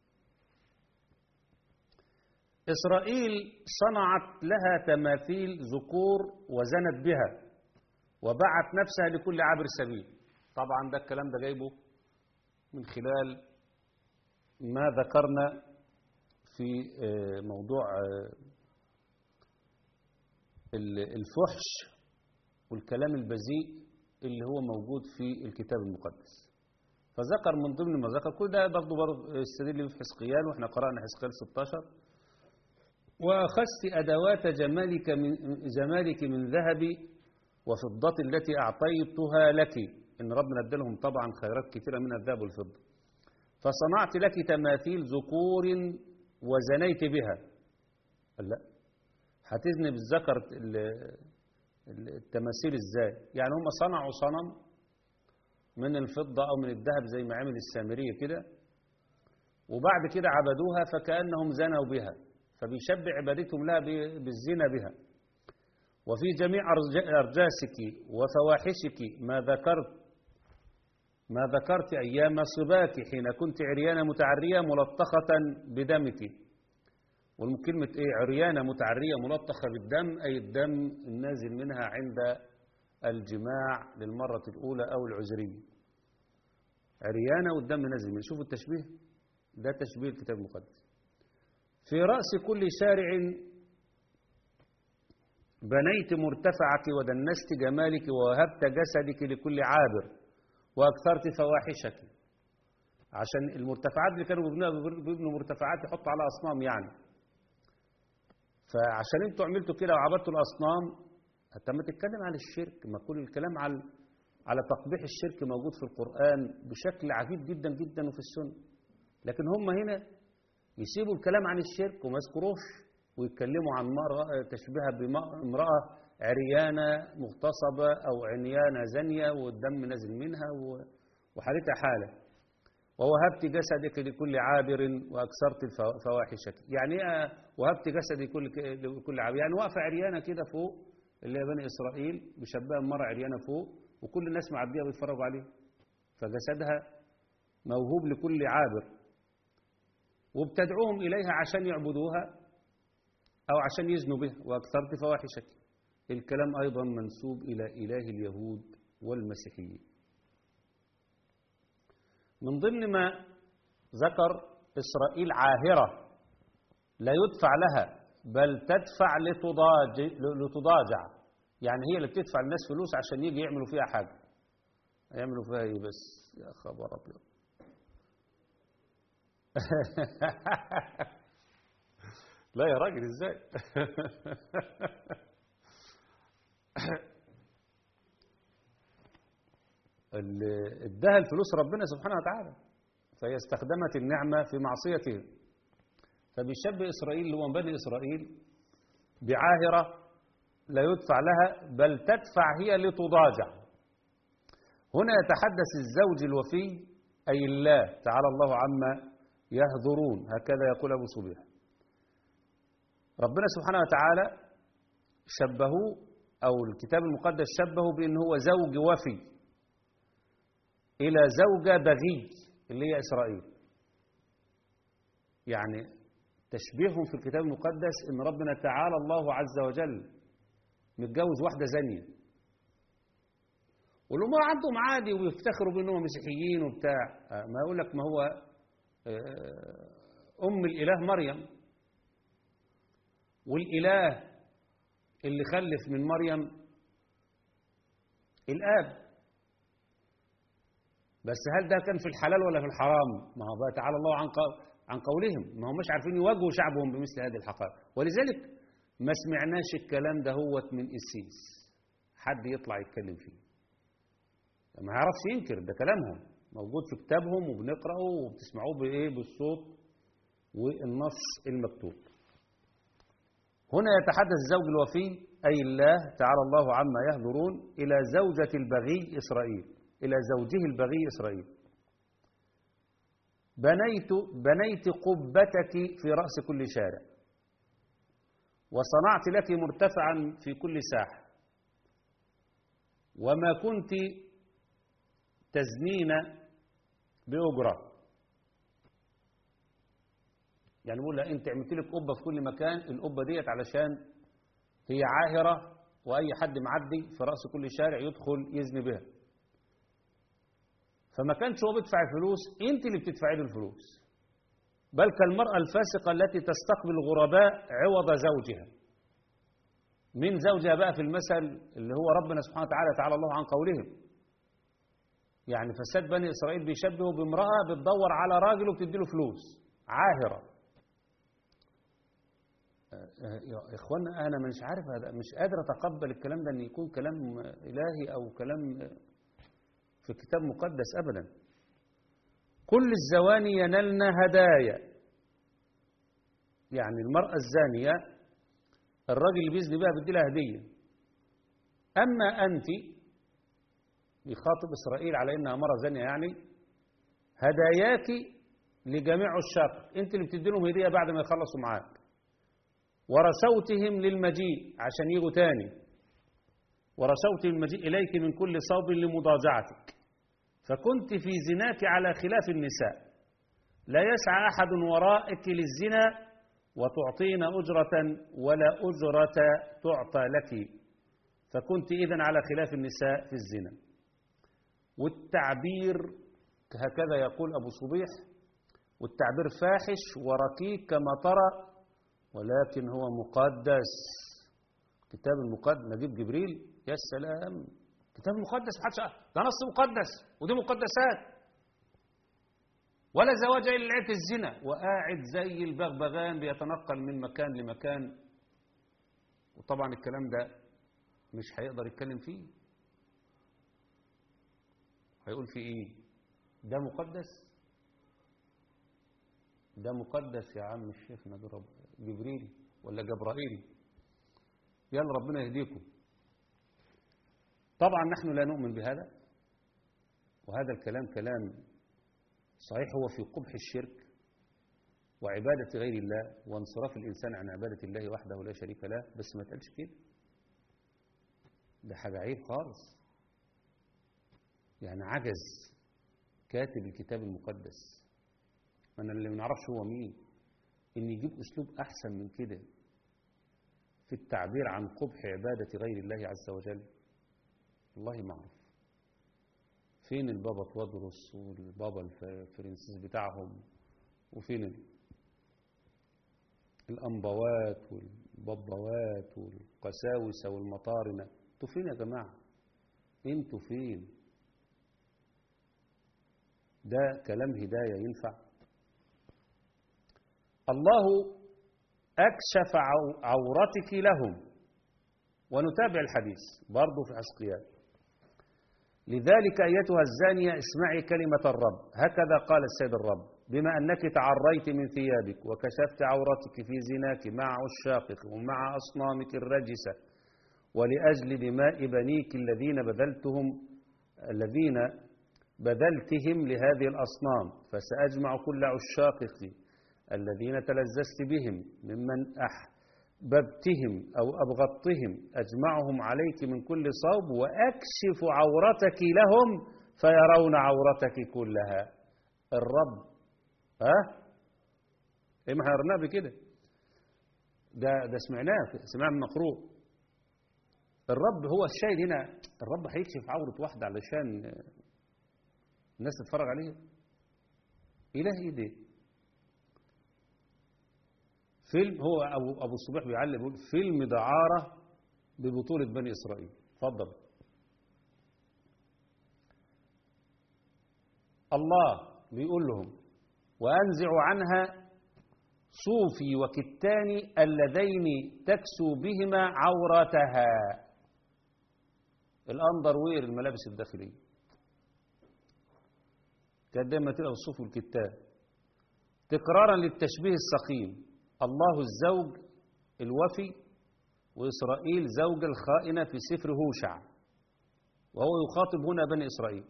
إسرائيل صنعت لها تماثيل ذكور وزنت بها وبعت نفسها لكل عابر سبيل طبعا ده الكلام ده جايبه من خلال ما ذكرنا في موضوع الفحش والكلام البذيء اللي هو موجود في الكتاب المقدس فذكر من ضمن ما ذكر كل ده برضه برضه استدل في حزقيال واحنا قرانا حزقيال 16 واخذت ادوات جمالك من جمالك من ذهب وفضة التي اعطيتها لك ان ربنا ادالهم طبعا خيرات كثيره من الذهب والفضه فصنعت لك تماثيل ذكور وزنيت بها لا هتزني بالذكر التماثيل ازاي يعني هم صنعوا صنم من الفضة أو من الذهب زي ما عمل السامرية كده وبعد كده عبدوها فكأنهم زنوا بها فبيشبع عبادتهم لها بالزنا بها وفي جميع أرجاسك وفواحشك ما ذكرت ما ذكرت أيام صباك حين كنت عريانة متعرية ملطخة بدمك والكلمة إيه عريانة متعرية ملطخة بالدم أي الدم النازل منها عند الجماع للمرة الأولى أو العذرية عريانة والدم نازل منها شوفوا التشبيه ده تشبيه الكتاب المقدس في رأس كل شارع بنيت مرتفعك ودنست جمالك ووهبت جسدك لكل عابر وأكثرت فواحشك عشان المرتفعات اللي كانوا بيبنوا مرتفعات يحطوا على أصنام يعني فعشان انتوا عملتوا كده وعبدتوا الأصنام حتى ما تتكلم عن الشرك ما كل الكلام على على تقبيح الشرك موجود في القرآن بشكل عجيب جدا جدا وفي السنة لكن هم هنا يسيبوا الكلام عن الشرك وما يذكروش ويتكلموا عن مرأة تشبيهها بامرأة عريانة مغتصبة أو عريانة زانية والدم نازل منها وحالتها حالة ووهبت جسدك لكل عابر وأكثرت فواحشك يعني ايه وهبت جسدي لكل لكل عابر يعني واقفة عريانة كده فوق اللي هي بني إسرائيل مشبهة بمرأة عريانة فوق وكل الناس معدية بيتفرجوا عليه فجسدها موهوب لكل عابر وبتدعوهم إليها عشان يعبدوها أو عشان يزنوا بها وأكثرت فواحشك الكلام أيضا منسوب إلى إله اليهود والمسيحيين من ضمن ما ذكر إسرائيل عاهرة لا يدفع لها بل تدفع لتضاجع يعني هي اللي بتدفع الناس فلوس عشان يجي يعملوا فيها حاجة يعملوا فيها ايه بس يا خبر ابيض لا يا راجل ازاي اداها الفلوس ربنا سبحانه وتعالى فهي استخدمت النعمة في معصيته فبيشبه إسرائيل اللي هو بني إسرائيل بعاهرة لا يدفع لها بل تدفع هي لتضاجع هنا يتحدث الزوج الوفي أي الله تعالى الله عما يهذرون هكذا يقول أبو صبيح ربنا سبحانه وتعالى شبهه أو الكتاب المقدس شبهه بأنه هو زوج وفي إلى زوجة بغي اللي هي إسرائيل يعني تشبيههم في الكتاب المقدس إن ربنا تعالى الله عز وجل متجوز واحدة زانية والأمور عندهم عادي ويفتخروا بأنهم مسيحيين وبتاع آه، ما يقول لك ما هو آه، أم الإله مريم والإله اللي خلف من مريم الآب بس هل ده كان في الحلال ولا في الحرام ما هو بقى تعالى الله عن قو- عن قولهم ما هم مش عارفين يواجهوا شعبهم بمثل هذه الحقائق ولذلك ما سمعناش الكلام ده هوت من إسيس حد يطلع يتكلم فيه ما يعرفش ينكر ده كلامهم موجود في كتابهم وبنقرأه وبتسمعوه بإيه بالصوت والنص المكتوب هنا يتحدث الزوج الوفي أي الله تعالى الله عما يهذرون إلى زوجة البغي إسرائيل إلى زوجه البغي إسرائيل بنيت بنيت قبتك في رأس كل شارع وصنعت لك مرتفعا في كل ساحة وما كنت تزنين بأجرة يعني بقول لها انت عملت لك قبة في كل مكان القبة ديت علشان هي عاهرة وأي حد معدي في رأس كل شارع يدخل يزني بها فما كانش هو بيدفع الفلوس انت اللي بتدفعي له الفلوس بل كالمرأة الفاسقة التي تستقبل الغرباء عوض زوجها من زوجها بقى في المثل اللي هو ربنا سبحانه وتعالى تعالى الله عن قولهم يعني فساد بني إسرائيل بيشبهوا بامرأة بتدور على راجل وبتديله فلوس عاهرة يا إخوانا أنا مش عارف هذا مش قادر أتقبل الكلام ده أن يكون كلام إلهي أو كلام في كتاب مقدس أبدا كل الزواني ينلن هدايا يعني المرأة الزانية الراجل اللي بيزني بها بيدي لها هدية أما أنت بيخاطب إسرائيل على إنها مرة زانية يعني هداياك لجميع الشاق أنت اللي بتدي لهم هدية بعد ما يخلصوا معاك ورسوتهم للمجيء عشان يجوا تاني ورسوتهم المجيء إليك من كل صوب لمضاجعتك فكنت في زناك على خلاف النساء لا يسعى أحد ورائك للزنا وتعطين أجرة ولا أجرة تعطى لك فكنت إذن على خلاف النساء في الزنا والتعبير هكذا يقول أبو صبيح والتعبير فاحش وركيك كما ترى ولكن هو مقدس كتاب المقدس نجيب جبريل يا سلام كتاب المقدس محدش ده نص مقدس ودي مقدسات ولا زواج الا لعبه الزنا وقاعد زي البغبغان بيتنقل من مكان لمكان وطبعا الكلام ده مش هيقدر يتكلم فيه هيقول فيه ايه ده مقدس ده مقدس يا عم الشيخ نبي رب جبريل ولا جبرائيل يلا ربنا يهديكم طبعا نحن لا نؤمن بهذا وهذا الكلام كلام صحيح هو في قبح الشرك وعبادة غير الله وانصراف الإنسان عن عبادة الله وحده لا شريك له بس ما تقالش كده ده حاجة عيب خالص يعني عجز كاتب الكتاب المقدس أنا اللي ما نعرفش هو مين إن يجيب أسلوب أحسن من كده في التعبير عن قبح عبادة غير الله عز وجل والله ما أعرف فين البابا توادرس والبابا الفرنسيس بتاعهم وفين ال- الأنبوات والبابوات والقساوسة والمطارنة انتوا فين يا جماعة انتوا فين ده كلام هداية ينفع الله أكشف عو- عورتك لهم ونتابع الحديث برضه في حسقيال لذلك أيتها الزانية اسمعي كلمة الرب هكذا قال السيد الرب بما أنك تعريت من ثيابك وكشفت عورتك في زناك مع عشاقك ومع أصنامك الرجسة ولأجل دماء بنيك الذين بذلتهم الذين بذلتهم لهذه الأصنام فسأجمع كل عشاقك الذين تلذذت بهم ممن أحببتهم أو أبغضتهم أجمعهم عليك من كل صوب وأكشف عورتك لهم فيرون عورتك كلها الرب ها ايه ما هيرناه بكده ده ده سمعناه سمعناه من مقروء الرب هو الشاهد هنا الرب هيكشف عورة واحدة علشان الناس تتفرج عليها إله إيه ده فيلم هو أبو, أبو الصبيح بيعلم بيقول فيلم دعارة ببطولة بني إسرائيل اتفضل الله بيقول لهم وأنزع عنها صوفي وكتاني اللذين تكسو بهما عورتها الأندروير الملابس الداخلية كانت دايما تبقى بالصوف والكتان تكرارا للتشبيه السقيم الله الزوج الوفي وإسرائيل زوج الخائنة في سفر هوشع وهو يخاطب هنا بني إسرائيل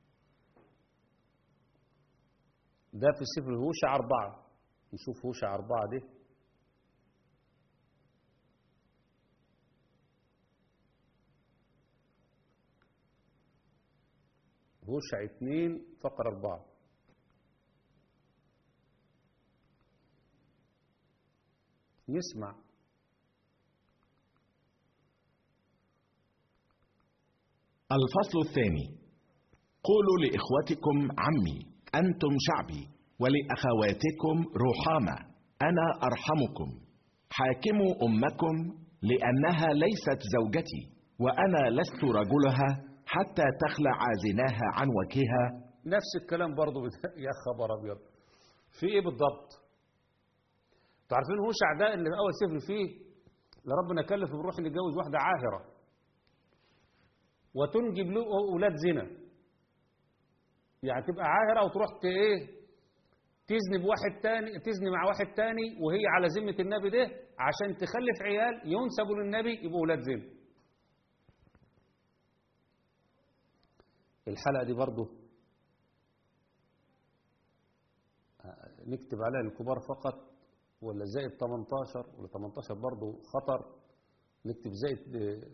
ده في سفر هوشع أربعة نشوف هوشع أربعة دي هوشع اتنين فقر أربعة نسمع الفصل الثاني قولوا لإخوتكم عمي أنتم شعبي ولأخواتكم رحامة أنا أرحمكم حاكموا أمكم لأنها ليست زوجتي وأنا لست رجلها حتى تخلع زناها عن وجهها نفس الكلام برضه بت- يا خبر أبيض في إيه بالضبط انتوا عارفين هوشع ده اللي أول سفر فيه لربنا كلف بروح اللي يتجوز واحدة عاهرة وتنجب له أولاد زنا يعني تبقى عاهرة وتروح ت- إيه تزني بواحد تاني تزني مع واحد تاني وهي على ذمة النبي ده عشان تخلف عيال ينسبوا للنبي يبقوا أولاد زنا الحلقة دي برضه نكتب عليها الكبار فقط ولا زائد 18 ولا 18 برضه خطر نكتب زائد آه،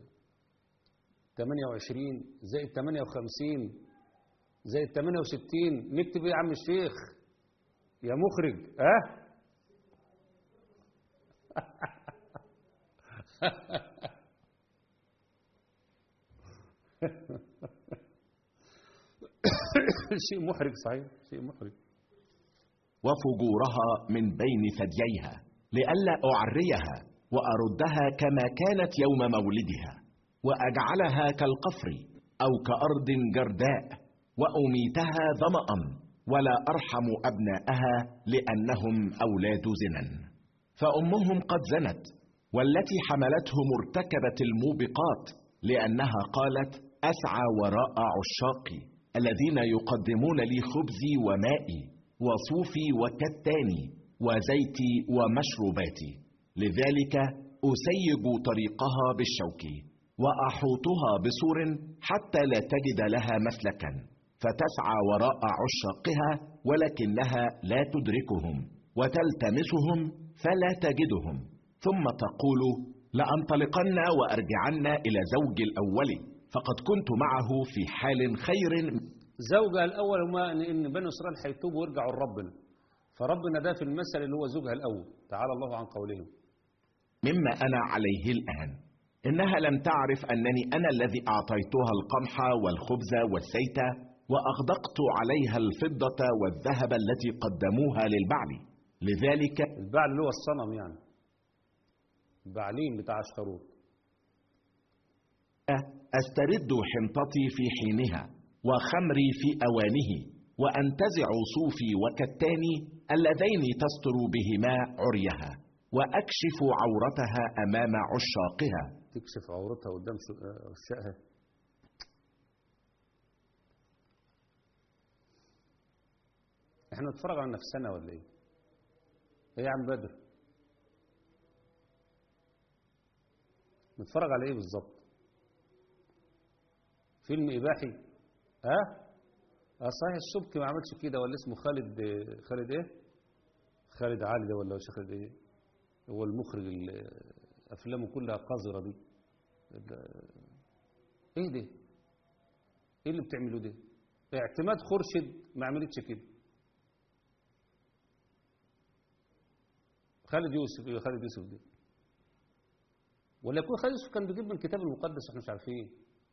28 زائد 58 زائد 68 نكتب ايه يا عم الشيخ يا مخرج ها شيء محرج صحيح شيء محرج وفجورها من بين ثدييها لئلا أعريها وأردها كما كانت يوم مولدها وأجعلها كالقفر أو كأرض جرداء وأميتها ظمأ ولا أرحم أبناءها لأنهم أولاد زنا فأمهم قد زنت والتي حملتهم ارتكبت الموبقات لأنها قالت أسعى وراء عشاقي الذين يقدمون لي خبزي ومائي وصوفي وكتاني وزيتي ومشروباتي لذلك أسيج طريقها بالشوك وأحوطها بسور حتى لا تجد لها مسلكا فتسعى وراء عشاقها ولكنها لا تدركهم وتلتمسهم فلا تجدهم ثم تقول لأنطلقن وأرجعن إلى زوج الأول فقد كنت معه في حال خير زوجها الأول هما إن إن بني إسرائيل هيتوبوا ويرجعوا لربنا فربنا ده في المثل اللي هو زوجها الأول تعالى الله عن قولهم مما أنا عليه الآن إنها لم تعرف أنني أنا الذي أعطيتها القمح والخبز والزيت وأغدقت عليها الفضة والذهب التي قدموها للبعل لذلك البعل اللي هو الصنم يعني البعلين بتاع اشخروط أسترد حنطتي في حينها وخمري في أوانه وأنتزع صوفي وكتاني اللذين تستر بهما عريها وأكشف عورتها أمام عشاقها تكشف عورتها قدام شو- آه، عشاقها احنا نتفرج على نفسنا ولا ايه ايه يا عم بدر نتفرج على ايه بالظبط فيلم اباحي ها اه صحيح السبكي ما عملش كده ولا اسمه خالد آه، خالد ايه خالد علي ده ولا مش خالد ايه هو المخرج اللي افلامه كلها قذره دي ال- ايه ده ايه اللي بتعملوه ده اعتماد خورشيد ما عملتش كده خالد يوسف ايه خالد يوسف ده ولا يكون خالد يوسف كان بيجيب من الكتاب المقدس احنا مش عارفين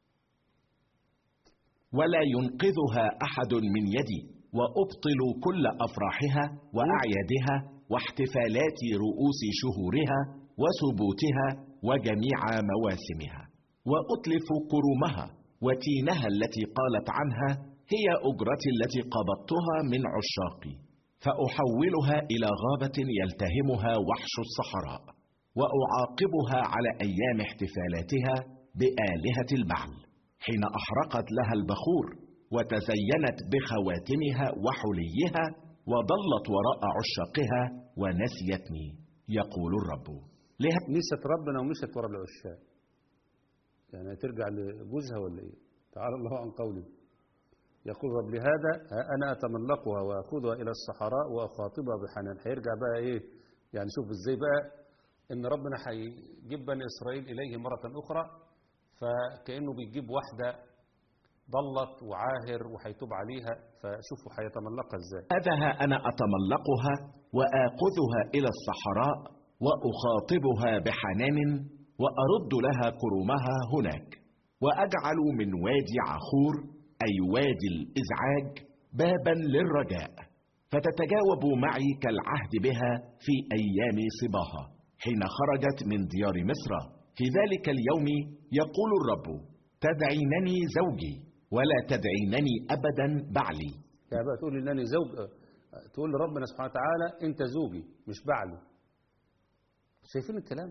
ولا ينقذها أحد من يدي وأبطل كل أفراحها وأعيادها واحتفالات رؤوس شهورها وسبوتها وجميع مواسمها وأتلف كرمها وتينها التي قالت عنها هي أجرتي التي قبضتها من عشاقي فأحولها إلى غابة يلتهمها وحش الصحراء وأعاقبها على أيام احتفالاتها بآلهة البعل حين أحرقت لها البخور وتزينت بخواتمها وحليها وضلت وراء عشاقها ونسيتني يقول الرب لها نسيت ربنا ومشت ورا العشاق يعني ترجع لجوزها ولا ايه تعالى الله عن قوله يقول رب لهذا ها انا اتملقها واخذها الى الصحراء واخاطبها بحنان هيرجع بقى ايه يعني شوف ازاي بقى ان ربنا هيجيب بني اسرائيل اليه مره اخرى فكانه بيجيب واحده ضلت وعاهر وهيتوب عليها فشوفوا هيتملقها ازاي هذا أنا أتملقها وآخذها إلى الصحراء وأخاطبها بحنان وأرد لها كرمها هناك وأجعل من وادي عخور أي وادي الإزعاج بابا للرجاء فتتجاوب معي كالعهد بها في أيام صباها حين خرجت من ديار مصر في ذلك اليوم يقول الرب تدعينني زوجي ولا تدعينني أبدا بعلي يعني بقى تقول انني زوج تقول لربنا سبحانه وتعالى انت زوجي مش بعلي شايفين الكلام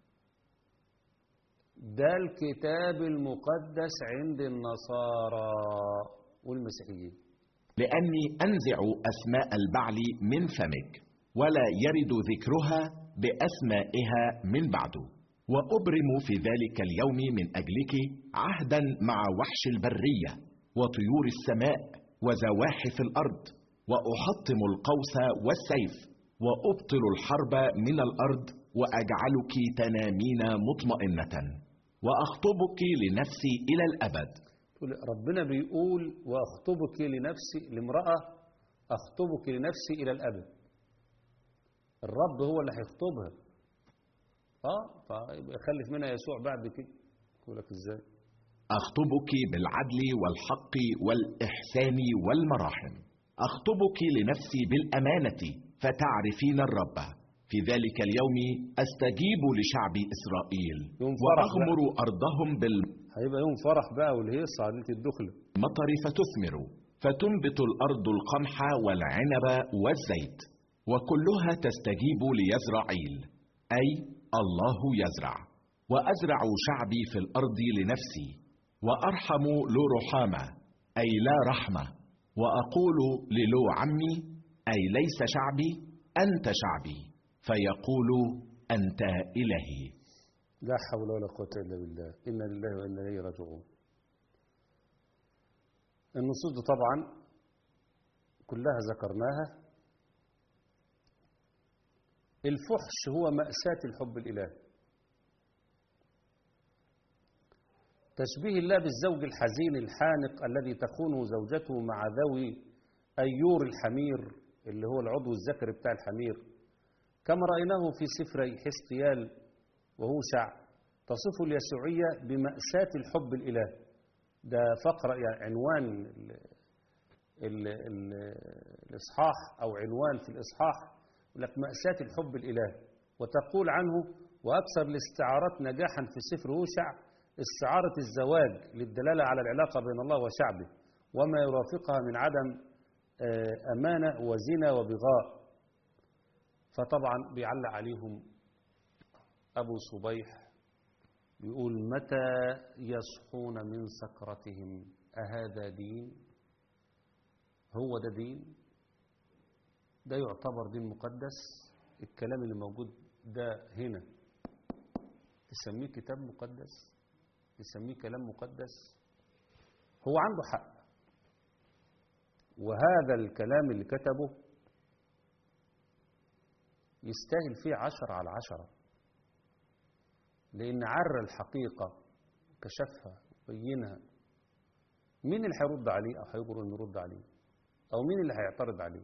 ده الكتاب المقدس عند النصارى والمسيحيين لأني أنزع أسماء البعل من فمك ولا يرد ذكرها بأسمائها من بعد وأبرم في ذلك اليوم من أجلك عهدا مع وحش البرية وطيور السماء وزواحف الأرض وأحطم القوس والسيف وأبطل الحرب من الأرض وأجعلك تنامين مطمئنة وأخطبك لنفسي إلى الأبد تقول ربنا بيقول واخطبك لنفسي لامرأة اخطبك لنفسي الى الابد الرب هو اللي هيخطبها اه فيبقى يخلف منها يسوع بعد كده يقول لك ازاي أخطبك بالعدل والحق والإحسان والمراحم أخطبك لنفسي بالأمانة فتعرفين الرب في ذلك اليوم أستجيب لشعب إسرائيل يوم فرح وأغمر أرضهم بالمطر هيبقى يوم فرح بقى والهيصة على ليلة الدخلة فتثمر فتنبت الأرض القمح والعنب والزيت وكلها تستجيب ليزرعيل أي الله يزرع وأزرع شعبي في الأرض لنفسي وأرحم لو رحامة أي لا رحمة وأقول للو عمي أي ليس شعبي أنت شعبي فيقول أنت إلهي لا حول ولا قوة إلا بالله إنا لله وإنا إليه راجعون النصوص دي طبعا كلها ذكرناها الفحش هو مأساة الحب الإلهي تشبيه الله بالزوج الحزين الحانق الذي تخونه زوجته مع ذوي أيور الحمير اللي هو العضو الذكري بتاع الحمير كما رأيناه في سفري حسقيال وهوشع تصف اليسوعية بمأساة الحب الإلهي ده فقرة يعني عنوان ال ال ال الإصحاح أو عنوان في الإصحاح يقول لك مأساة الحب الإلهي وتقول عنه وأكثر الاستعارات نجاحا في سفر هوشع استعارة الزواج للدلالة على العلاقة بين الله وشعبه وما يرافقها من عدم أمانة وزنا وبغاء فطبعا بيعلق عليهم أبو صبيح يقول متى يصحون من سكرتهم أهذا دين هو ده دين ده يعتبر دين مقدس الكلام اللي موجود ده هنا تسميه كتاب مقدس تسميه كلام مقدس هو عنده حق وهذا الكلام اللي كتبه يستاهل فيه عشر على عشرة لأن عر الحقيقة كشفها بينها مين اللي هيرد عليه أو هيجرؤ إنه يرد عليه أو مين اللي هيعترض عليه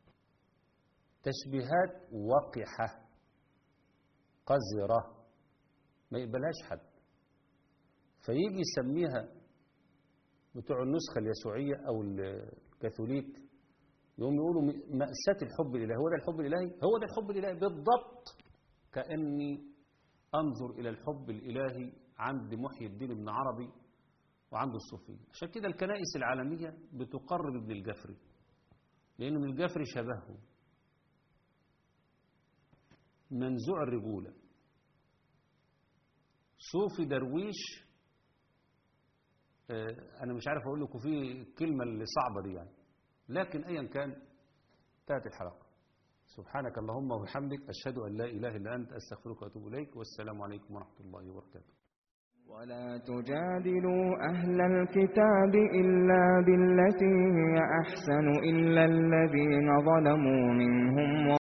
تشبيهات وقحة قذرة ما يقبلهاش حد فيجي يسميها بتوع النسخة اليسوعية أو الكاثوليك يقوم يقولوا مأساة الحب الإلهي هو ده الحب الإلهي هو ده الحب الإلهي بالضبط كأني أنظر إلى الحب الإلهي عند محي الدين ابن عربي وعند الصوفية عشان كده الكنائس العالمية بتقرب ابن الجفري لأن ابن الجفري شبهه منزوع الرجولة صوفي درويش آه، أنا مش عارف أقول لكم في الكلمة اللي صعبة دي يعني لكن أيا كان انتهت الحلقة سبحانك اللهم وبحمدك أشهد أن لا إله إلا أنت أستغفرك وأتوب إليك والسلام عليكم ورحمة الله وبركاته ولا تجادلوا أهل الكتاب إلا بالتي هي أحسن إلا الذين ظلموا منهم